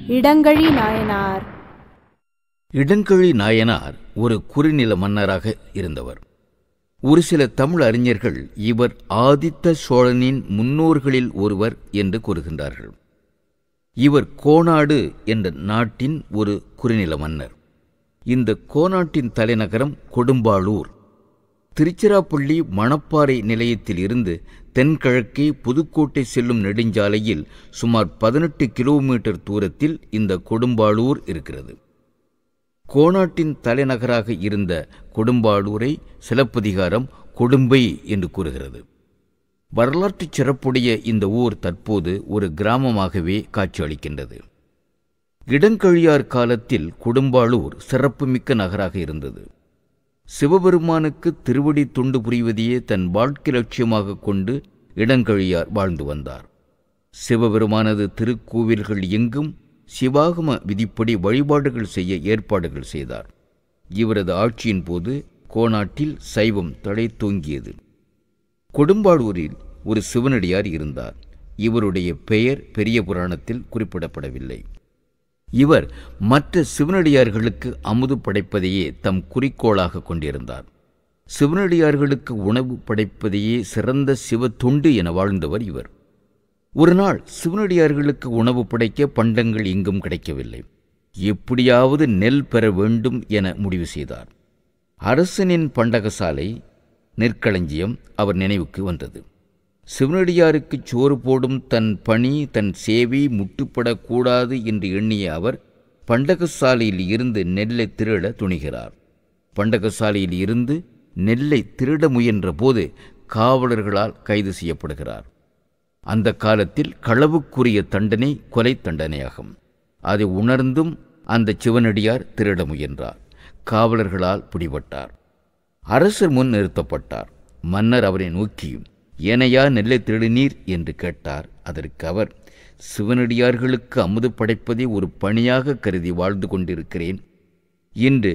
இடங்கழி நாயனார் இடங்கழி நாயனார் ஒரு குறுநில மன்னராக இருந்தவர் ஒரு சில தமிழ் அறிஞர்கள் இவர் ஆதித்த சோழனின் முன்னோர்களில் ஒருவர் என்று கூறுகின்றார்கள் இவர் கோனாடு என்ற நாட்டின் ஒரு குறுநில மன்னர் இந்த கோனாட்டின் தலைநகரம் கொடும்பாளூர் திருச்சிராப்பள்ளி மணப்பாறை நிலையத்தில் இருந்து தென்கிழக்கே புதுக்கோட்டை செல்லும் நெடுஞ்சாலையில் சுமார் பதினெட்டு கிலோமீட்டர் தூரத்தில் இந்த கொடும்பாளூர் இருக்கிறது கோனாட்டின் தலைநகராக இருந்த கொடும்பாளூரை சிலப்பதிகாரம் கொடும்பை என்று கூறுகிறது வரலாற்றுச் சிறப்புடைய இந்த ஊர் தற்போது ஒரு கிராமமாகவே காட்சியளிக்கின்றது இடங்கழியார் காலத்தில் கொடும்பாளூர் சிறப்புமிக்க நகராக இருந்தது சிவபெருமானுக்கு திருவடி துண்டு புரிவதையே தன் வாழ்க்கை லட்சியமாக கொண்டு இடங்கழியார் வாழ்ந்து வந்தார் சிவபெருமானது திருக்கோவில்கள் எங்கும் சிவாகம விதிப்படி வழிபாடுகள் செய்ய ஏற்பாடுகள் செய்தார் இவரது ஆட்சியின் போது கோனாட்டில் சைவம் தழைத்தோங்கியது கொடும்பாளூரில் ஒரு சிவனடியார் இருந்தார் இவருடைய பெயர் பெரிய புராணத்தில் குறிப்பிடப்படவில்லை இவர் மற்ற சிவனடியார்களுக்கு அமுது படைப்பதையே தம் குறிக்கோளாக கொண்டிருந்தார் சிவனடியார்களுக்கு உணவு படைப்பதையே சிறந்த சிவ தொண்டு என வாழ்ந்தவர் இவர் ஒரு நாள் சிவனடியார்களுக்கு உணவு படைக்க பண்டங்கள் எங்கும் கிடைக்கவில்லை எப்படியாவது நெல் பெற வேண்டும் என முடிவு செய்தார் அரசனின் பண்டகசாலை நெற்களஞ்சியம் அவர் நினைவுக்கு வந்தது சிவனடியாருக்கு சோறு போடும் தன் பணி தன் சேவை முட்டுப்படக்கூடாது என்று எண்ணிய அவர் பண்டகசாலையில் இருந்து நெல்லை திருட துணிகிறார் பண்டகசாலையில் இருந்து நெல்லை திருட முயன்ற போது காவலர்களால் கைது செய்யப்படுகிறார் அந்த காலத்தில் களவுக்குரிய தண்டனை கொலை தண்டனையாகும் அதை உணர்ந்தும் அந்த சிவனடியார் திருட முயன்றார் காவலர்களால் பிடிபட்டார் அரசர் முன் நிறுத்தப்பட்டார் மன்னர் அவரை நோக்கி ஏனையா நெல்லை திருடினீர் என்று கேட்டார் அதற்கு அவர் சிவனடியார்களுக்கு அமுது படைப்பதை ஒரு பணியாக கருதி வாழ்ந்து கொண்டிருக்கிறேன் இன்று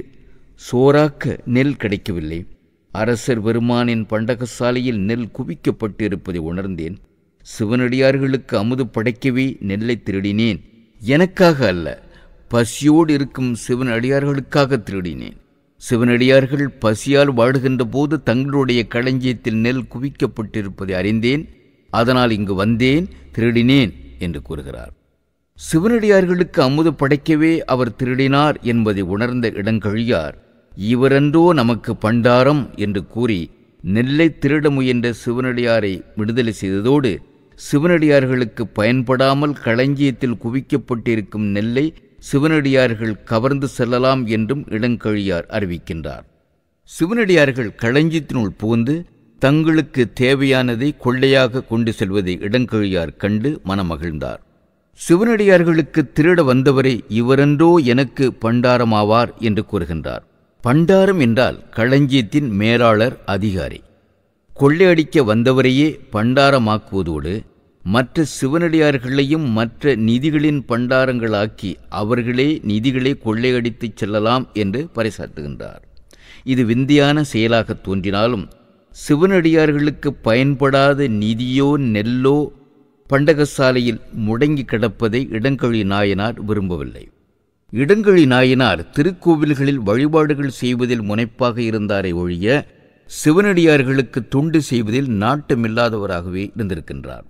சோறாக்க நெல் கிடைக்கவில்லை அரசர் பெருமானின் பண்டகசாலையில் நெல் குவிக்கப்பட்டு இருப்பதை உணர்ந்தேன் சிவனடியார்களுக்கு அமுது படைக்கவே நெல்லை திருடினேன் எனக்காக அல்ல பசியோடு இருக்கும் சிவனடியார்களுக்காக திருடினேன் சிவனடியார்கள் பசியால் வாடுகின்ற போது தங்களுடைய களஞ்சியத்தில் நெல் குவிக்கப்பட்டிருப்பதை அறிந்தேன் அதனால் இங்கு வந்தேன் திருடினேன் என்று கூறுகிறார் சிவனடியார்களுக்கு அமுது படைக்கவே அவர் திருடினார் என்பதை உணர்ந்த இடங்கழியார் இவரன்றோ நமக்கு பண்டாரம் என்று கூறி நெல்லை திருட முயன்ற சிவனடியாரை விடுதலை செய்ததோடு சிவனடியார்களுக்கு பயன்படாமல் களஞ்சியத்தில் குவிக்கப்பட்டிருக்கும் நெல்லை சிவனடியார்கள் கவர்ந்து செல்லலாம் என்றும் இடங்கழியார் அறிவிக்கின்றார் சிவனடியார்கள் களஞ்சியத்தினுள் புகுந்து தங்களுக்கு தேவையானதை கொள்ளையாக கொண்டு செல்வதை இடங்கழியார் கண்டு மனமகிழ்ந்தார் சிவனடியார்களுக்கு திருட வந்தவரை இவரென்றோ எனக்கு பண்டாரமாவார் என்று கூறுகின்றார் பண்டாரம் என்றால் களஞ்சியத்தின் மேலாளர் அதிகாரி கொள்ளையடிக்க வந்தவரையே பண்டாரமாக்குவதோடு மற்ற சிவனடியார்களையும் மற்ற நிதிகளின் பண்டாரங்களாக்கி அவர்களே நிதிகளை கொள்ளையடித்துச் செல்லலாம் என்று பறைசாற்றுகின்றார் இது விந்தியான செயலாக தோன்றினாலும் சிவனடியார்களுக்கு பயன்படாத நிதியோ நெல்லோ பண்டகசாலையில் முடங்கி கிடப்பதை இடங்கழி நாயனார் விரும்பவில்லை இடங்கழி நாயனார் திருக்கோவில்களில் வழிபாடுகள் செய்வதில் முனைப்பாக இருந்தாரை ஒழிய சிவனடியார்களுக்கு தொண்டு செய்வதில் நாட்டமில்லாதவராகவே இருந்திருக்கின்றார்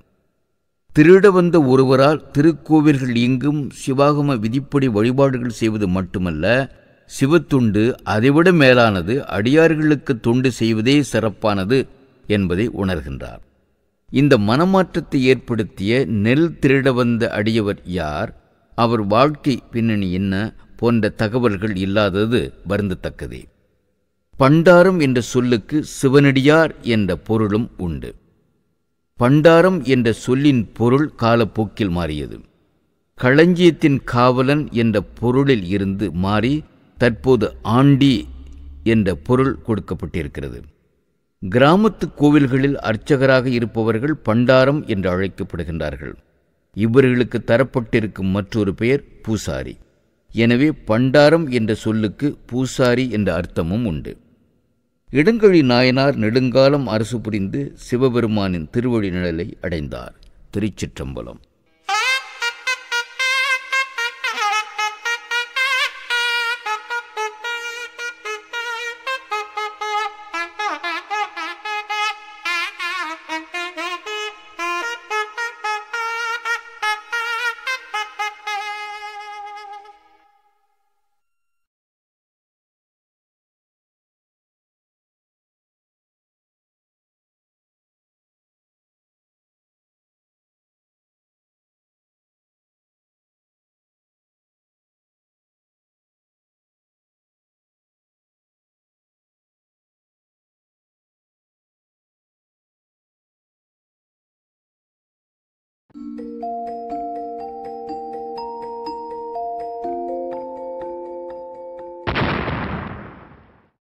திருட வந்த ஒருவரால் திருக்கோவில்கள் எங்கும் சிவாகம விதிப்படி வழிபாடுகள் செய்வது மட்டுமல்ல சிவத்துண்டு அதைவிட மேலானது அடியார்களுக்கு தொண்டு செய்வதே சிறப்பானது என்பதை உணர்கின்றார் இந்த மனமாற்றத்தை ஏற்படுத்திய நெல் திருட வந்த அடியவர் யார் அவர் வாழ்க்கை பின்னணி என்ன போன்ற தகவல்கள் இல்லாதது வருந்தத்தக்கதே பண்டாரம் என்ற சொல்லுக்கு சிவனடியார் என்ற பொருளும் உண்டு பண்டாரம் என்ற சொல்லின் பொருள் காலப்போக்கில் மாறியது களஞ்சியத்தின் காவலன் என்ற பொருளில் இருந்து மாறி தற்போது ஆண்டி என்ற பொருள் கொடுக்கப்பட்டிருக்கிறது கிராமத்து கோவில்களில் அர்ச்சகராக இருப்பவர்கள் பண்டாரம் என்று அழைக்கப்படுகின்றார்கள் இவர்களுக்கு தரப்பட்டிருக்கும் மற்றொரு பெயர் பூசாரி எனவே பண்டாரம் என்ற சொல்லுக்கு பூசாரி என்ற அர்த்தமும் உண்டு இடங்கழி நாயனார் நெடுங்காலம் அரசு புரிந்து சிவபெருமானின் திருவழி நிழலை அடைந்தார் திருச்சிற்றம்பலம்